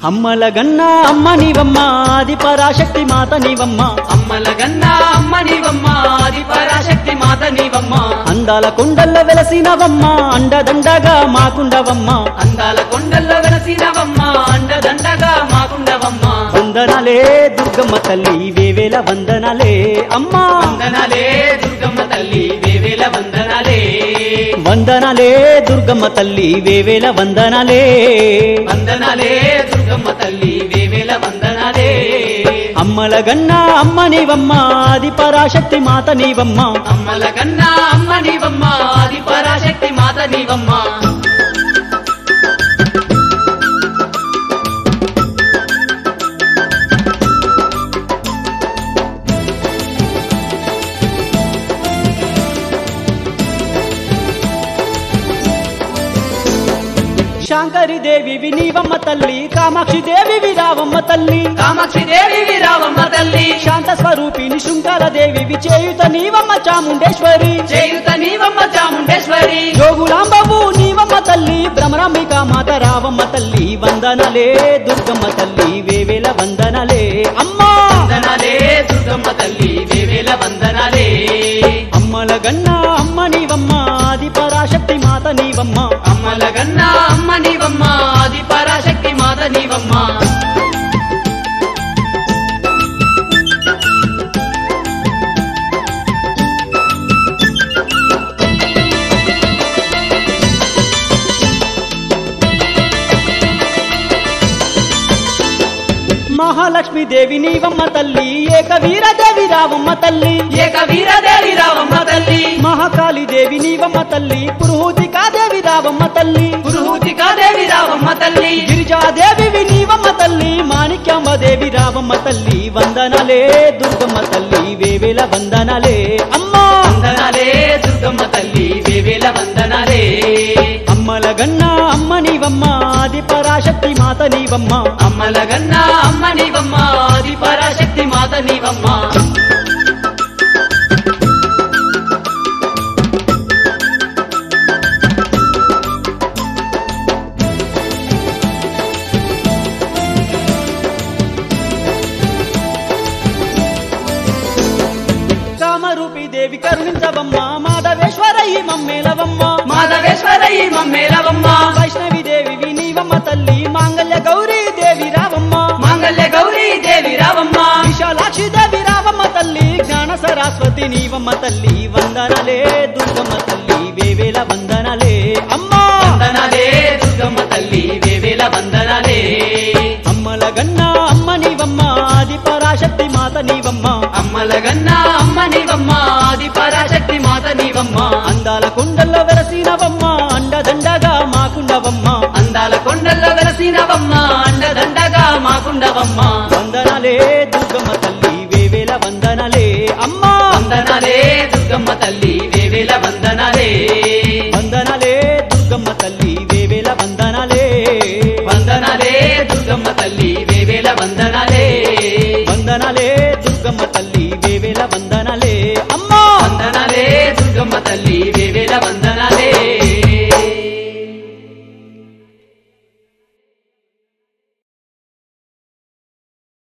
అమ్మల గన్న అమ్మ నీవమ్మ ఆది పరాశక్తి మాత నీవమ్మ అమ్మల గన్నా అమ్మ నీవమ్మ ఆది పరాశక్తి మాత నీవమ్మ అందాల కొండల్ల వెలసినవమ్మ అండదండగా మాకుండవమ్మ అందాల కొండల్లో వెలసినవమ్మ అండదండగా మాకుండవమ్మ వందనాలే దుర్గమ్మ తల్లి వేవేల వందనాలే అమ్మా వందనాలే దుర్గమ్మ తల్లి వేవేల వందనాలే వందనాలే దుర్గమ్మ తల్లి వేవేల వందనాలే వందనాలే దుర్గమ్మ తల్లి వేవేల వందనాలే అమ్మల గన్న అమ్మ నీవమ్మ ఆది పరాశక్తి మాత నీవమ్మ అమ్మల కన్నా అమ్మ నీవమ్మ ఆది పరాశక్తి మాత నీవమ్మ శాంకరి దేవి వినీవమ్మ తల్లి కామాక్షి దేవి విరావమ్మ తల్లి కామాక్షి దేవి విరావమ్మ తల్లి శాంత స్వరూపిణి శృంగార దేవి విచేయుత నీవమ్మ చాముండేశ్వరి చేయుత నీవమ్మ చాముండేశ్వరి జోగులాంబవు నీవమ్మ తల్లి భ్రమరాంబిక మాత రావమ్మ తల్లి వందనలే దుర్గమ్మ తల్లి వేవేల వందనలే అమ్మా వందనాలే దుర్గమ్మ తల్లి వేవేల వందనాలే అమ్మల గన్న అమ్మ నీవమ్మ ఆది పరాశక్తి మాత నీవమ్మ అమ్మల గన్నా అమ్మ నీవమ్మ ఆది పరాశక్తి మాత నీవమ్మ మహాలక్ష్మి దేవి నీవమ్మ తల్లి ఏక వీరదేవి రావమ్మ తల్లి ఏక వీరదేవి రావమ్మ తల్లి మహాకాళి దేవి నీవమ్మ తల్లి పురుహూతికా దేవి రావమ్మ తల్లి పురుహూతికా దేవి రావమ్మ తల్లి గిరిజాదేవి నీవమ్మ తల్లి మాణిక్యాంబ దేవి రావమ్మ తల్లి వందనలే దుర్గమ్మ తల్లి వేవేల వందనలే అమ్మా వందనాలే దుర్గమ్మ తల్లి వేవేల వందనాలే అమ్మల గన్న అమ్మ నీవమ్మ ఆది పరాశక్తి మాత నీవమ్మ అమ్మల గన్నా అమ్మ నీవమ్మ ఆది పరాశక్తి మాత నీవమ్మ కామరూపి దేవి కరుణించవమ్మ మాధవేశ్వరయ్యి మమ్మేలవమ్మ మాధవేశ్వరయ్య మమ్మేలవమ్మ వైష్ణవి దేవి నీవమ్మ తల్లి మాంగళ్య గౌరీ దేవి రావమ్మ మాంగళ్య గౌరీ దేవి రావమ్మ విశాలాక్షి దేవి రావమ్మ తల్లి జ్ఞాన సరస్వతి నీవమ్మ తల్లి వందనలే దుర్గమ్మ తల్లి వేవేల వందనలే అమ్మా వందనాలే దుర్గమ్మ తల్లి వేవేల వందనాలే అమ్మల గన్న అమ్మ నీవమ్మ ఆది పరాశక్తి మాత నీవమ్మ అమ్మల గన్నా అమ్మ నీవమ్మ ఆది పరాశక్తి మాత నీవమ్మ అందాల కొండల్లో వెలసినవమ్మ అండదండగా మాకుండవమ్మ అందాల కొండల్లో వెలసినవమ్మ అండదండగా మాకుండవమ్మ వందనలే దుర్గమ్మ తల్లి వేవేల వందనలే అమ్మా వందనాలే దుర్గమ్మ తల్లి వేవేల వందనాలే వందనలే దుర్గమ్మ తల్లి వేవేల వందనలే వందనాలే దుర్గమ్మ తల్లి వేవేల వందనాలే వందనలే దుర్గమ్మ తల్లి వేవేల వందనలే అమ్మా వందనాలే దుర్గమ్మ తల్లి